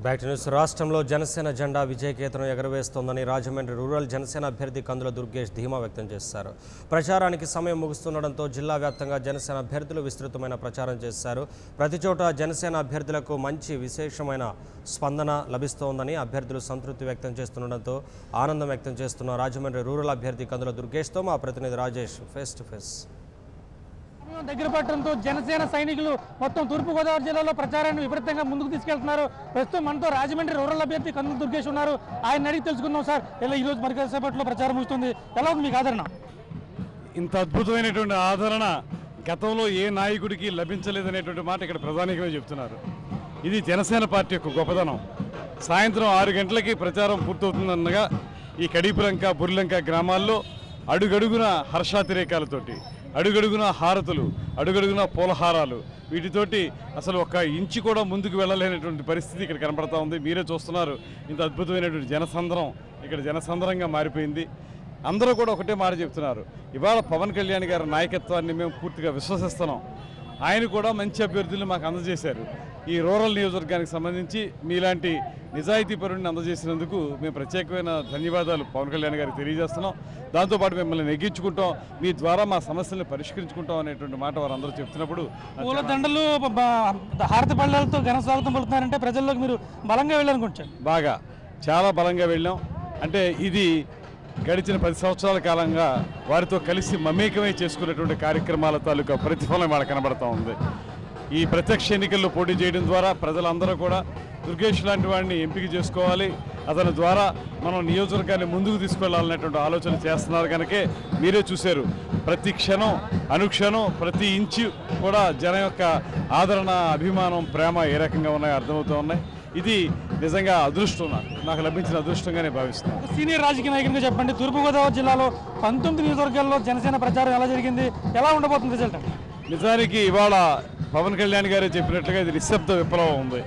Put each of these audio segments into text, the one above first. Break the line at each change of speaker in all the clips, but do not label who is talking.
Right news రాష్ట్రంలో జనసేన జెండా విజయకేతనం ఎగరవేస్తోందని రాజమండ్రి రూరల్ జనసేన అభ్యర్థి కందుల దుర్గేష్ ధీమా వ్యక్తం చేశారు ప్రచారానికి సమయం ముగుస్తుండడంతో జిల్లా వ్యాప్తంగా జనసేన అభ్యర్థులు విస్తృతమైన ప్రచారం చేశారు ప్రతి చోట జనసేన అభ్యర్థులకు మంచి విశేషమైన స్పందన లభిస్తోందని అభ్యర్థులు సంతృప్తి వ్యక్తం చేస్తుండడంతో ఆనందం వ్యక్తం చేస్తున్న రాజమండ్రి రూరల్ అభ్యర్థి కందుల దుర్గేష్తో మా ప్రతినిధి రాజేష్ ఫేస్ టు ఫేస్
సమయం దగ్గర పట్టడంతో జనసేన సైనికులు మొత్తం తూర్పుగోదావరి జిల్లాలో ప్రచారాన్ని విపరీతంగా ముందుకు తీసుకెళ్తున్నారు ప్రస్తుతం మనతో రాజమండ్రి రూరల్ అభ్యర్థి కందుల దుర్గేష్ ఉన్నారు ఆయన అడిగి తెలుసుకుందాం సార్ ఇలా ఈ రోజు మరి కాసేపట్లో ప్రచారం ముగుస్తుంది ఎలా ఉంది మీకు ఆదరణ
ఇంత అద్భుతమైనటువంటి ఆదరణ గతంలో ఏ నాయకుడికి లభించలేదనేటువంటి మాట ఇక్కడ ప్రధానికమే చెప్తున్నారు ఇది జనసేన పార్టీ యొక్క గొప్పదనం సాయంత్రం ఆరు గంటలకి ప్రచారం పూర్తవుతుందనగా ఈ కడీపులంక బుర్లంక గ్రామాల్లో అడుగడుగున హర్షాతిరేకాలతోటి అడుగడుగున హారతులు అడుగడుగున పూలహారాలు వీటితోటి అసలు ఒక ఇంచు కూడా ముందుకు వెళ్ళలేనటువంటి పరిస్థితి ఇక్కడ కనపడతా ఉంది మీరే చూస్తున్నారు ఇంత అద్భుతమైనటువంటి జనసంద్రం ఇక్కడ జనసంద్రంగా మారిపోయింది అందరూ కూడా ఒకటే మాట చెప్తున్నారు ఇవాళ పవన్ కళ్యాణ్ గారి నాయకత్వాన్ని మేము పూర్తిగా విశ్వసిస్తున్నాం ఆయన కూడా మంచి అభ్యర్థులు మాకు అందజేశారు ఈ రూరల్ నియోజకవర్గానికి సంబంధించి మీలాంటి నిజాయితీ పరుడిని అందజేసినందుకు మేము ప్రత్యేకమైన ధన్యవాదాలు పవన్ కళ్యాణ్ గారికి తెలియజేస్తున్నాం దాంతోపాటు మిమ్మల్ని నెగ్గించుకుంటాం మీ ద్వారా మా సమస్యలను పరిష్కరించుకుంటాం అనేటువంటి మాట వారందరూ చెప్తున్నప్పుడు
పూల దండలు బ- బ- హారతి పళ్ళతో ఘన స్వాగతం పలుకుతున్నారంటే ప్రజల్లోకి మీరు బలంగా వెళ్ళాలనుకుంటారు
బాగా చాలా బలంగా వెళ్ళాం అంటే ఇది గడిచిన పది సంవత్సరాల కాలంగా వారితో కలిసి మమేకమై చేసుకున్నటువంటి కార్యక్రమాల తాలూకా ప్రతిఫలం వాళ్ళ కనబడతా ఉంది ఈ ప్రత్యక్ష ఎన్నికల్లో పోటీ చేయడం ద్వారా ప్రజలందరూ కూడా దుర్గేష్ లాంటి వాడిని ఎంపిక చేసుకోవాలి అతని ద్వారా మనం నియోజకవర్గాన్ని ముందుకు తీసుకెళ్లాలనేటువంటి ఆలోచన చేస్తున్నారు కనుకే మీరే చూశారు ప్రతి క్షణం అనుక్షణం ప్రతి ఇంచు కూడా జన యొక్క ఆదరణ అభిమానం ప్రేమ ఏ రకంగా ఉన్నాయో అర్థమవుతూ ఉన్నాయి ఇది నిజంగా అదృష్టం నాకు నాకు లభించిన అదృష్టంగానే భావిస్తున్నాను
ఒక సీనియర్ రాజకీయ నాయకునిగా చెప్పండి తూర్పుగోదావరి జిల్లాలో పంతొమ్మిది నియోజకవర్గాల్లో జనసేన ప్రచారం ఎలా జరిగింది ఎలా ఉండబోతుంది రిజల్ట్
నిజానికి ఇవాళ పవన్ కళ్యాణ్ గారే చెప్పినట్లుగా ఇది నిశ్శబ్ద విప్లవం ఉంది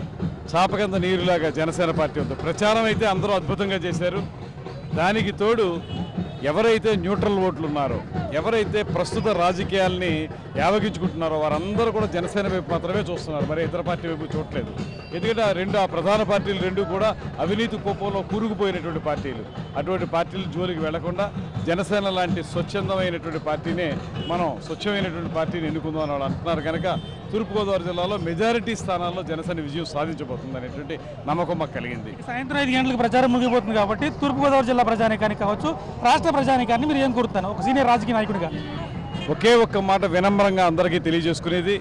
చాపకంత నీరులాగా జనసేన పార్టీ ఉంది ప్రచారం అయితే అందరూ అద్భుతంగా చేశారు దానికి తోడు ఎవరైతే న్యూట్రల్ ఓట్లు ఉన్నారో ఎవరైతే ప్రస్తుత రాజకీయాల్ని యావగించుకుంటున్నారో వారందరూ కూడా జనసేన వైపు మాత్రమే చూస్తున్నారు మరి ఇతర పార్టీ వైపు చూడలేదు ఎందుకంటే ఆ రెండు ఆ ప్రధాన పార్టీలు రెండు కూడా అవినీతి కోపంలో కూరుకుపోయినటువంటి పార్టీలు అటువంటి పార్టీలు జోలికి వెళ్లకుండా జనసేన లాంటి స్వచ్ఛందమైనటువంటి పార్టీనే మనం స్వచ్ఛమైనటువంటి పార్టీని ఎన్నుకుందాం అని వాళ్ళు అంటున్నారు కనుక తూర్పుగోదావరి జిల్లాలో మెజారిటీ స్థానాల్లో జనసేన విజయం సాధించబోతుంది అనేటువంటి నమ్మకం మాకు కలిగింది
సాయంత్రం ఐదు గంటలకు ప్రచారం ముగిపోతుంది కాబట్టి తూర్పుగోదావరి జిల్లా ప్రజానికానికి కావచ్చు రాష్ట్ర ప్రజానికాన్ని మీరు ఏం కోరుతాను ఒక సీనియర్ రాజకీయ నాయకుడిగా
ఒకే ఒక్క మాట వినమ్రంగా అందరికీ తెలియజేసుకునేది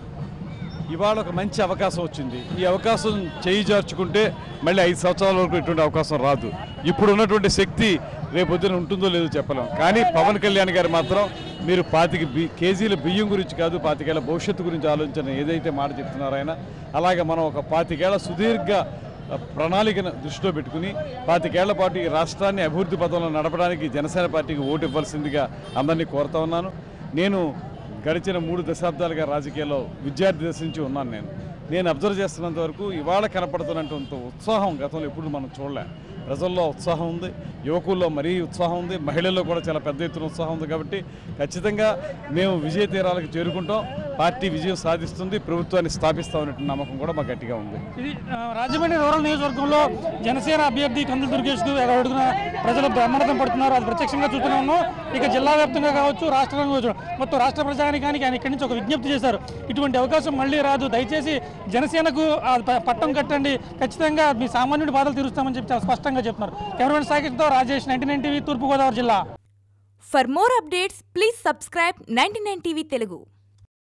ఇవాళ ఒక మంచి అవకాశం వచ్చింది ఈ అవకాశం చేయి జార్చుకుంటే మళ్ళీ ఐదు సంవత్సరాల వరకు ఇటువంటి అవకాశం రాదు ఇప్పుడు ఉన్నటువంటి శక్తి రేపొద్దున ఉంటుందో లేదో చెప్పలేం కానీ పవన్ కళ్యాణ్ గారు మాత్రం మీరు పాతిక బి కేజీల బియ్యం గురించి కాదు పాతికేళ్ల భవిష్యత్తు గురించి ఆలోచన ఏదైతే మాట చెప్తున్నారో ఆయన అలాగే మనం ఒక పాతికేళ్ల సుదీర్ఘ ఆ, ప్రణాళికను దృష్టిలో పెట్టుకుని పాతికేళ్ల పాటు ఈ రాష్ట్రాన్ని అభివృద్ధి పథంలో నడపడానికి జనసేన పార్టీకి ఓటు ఇవ్వాల్సిందిగా అందరినీ కోరుతా ఉన్నాను నేను గడిచిన మూడు దశాబ్దాలుగా రాజకీయాల్లో విద్యార్థి దశ నుంచి ఉన్నాను నేను నేను అబ్జర్వ్ చేస్తున్నంత వరకు ఇవాళ కనపడుతున్నటువంటి ఉత్సాహం గతంలో ఎప్పుడు మనం చూడలే ప్రజల్లో ఉత్సాహం ఉంది యువకుల్లో మరీ ఉత్సాహం ఉంది మహిళల్లో కూడా చాలా పెద్ద ఎత్తున ఉత్సాహం ఉంది కాబట్టి ఖచ్చితంగా మేము విజయ తీరాలకు చేరుకుంటాం పార్టీ విజయం సాధిస్తుంది ప్రభుత్వాన్ని స్థాపిస్తామనే నమ్మకం కూడా మాకు గట్టిగా ఉంది
ఇది ఆ, రాజమండ్రి రూరల్ నియోజకవర్గంలో జనసేన అభ్యర్థి కందుల దుర్గేష్ అడుగున ప్రజలు బ్రహ్మరథం పడుతున్నారు అది ప్రత్యక్షంగా చూస్తూనే ఉన్నాం ఇక జిల్లా వ్యాప్తంగా కావచ్చు రాష్ట్రంగా కావచ్చు మొత్తం రాష్ట్ర ప్రజానికానికి ఆయన ఇక్కడి నుంచి ఒక విజ్ఞప్తి చేశారు ఇటువంటి అవకాశం మళ్ళీ రాదు దయచేసి జనసేనకు ఆ ప- పట్టం కట్టండి ఖచ్చితంగా మీ సామాన్యుడి బాధలు తీరుస్తామని చెప్పి చాలా స్పష్టంగా చెప్తున్నారు కెమెరామెన్ సాకేష్తో Rajesh ninety nine TV Turpu Godavari జిల్లా
For more updates, please subscribe 99 TV Telugu.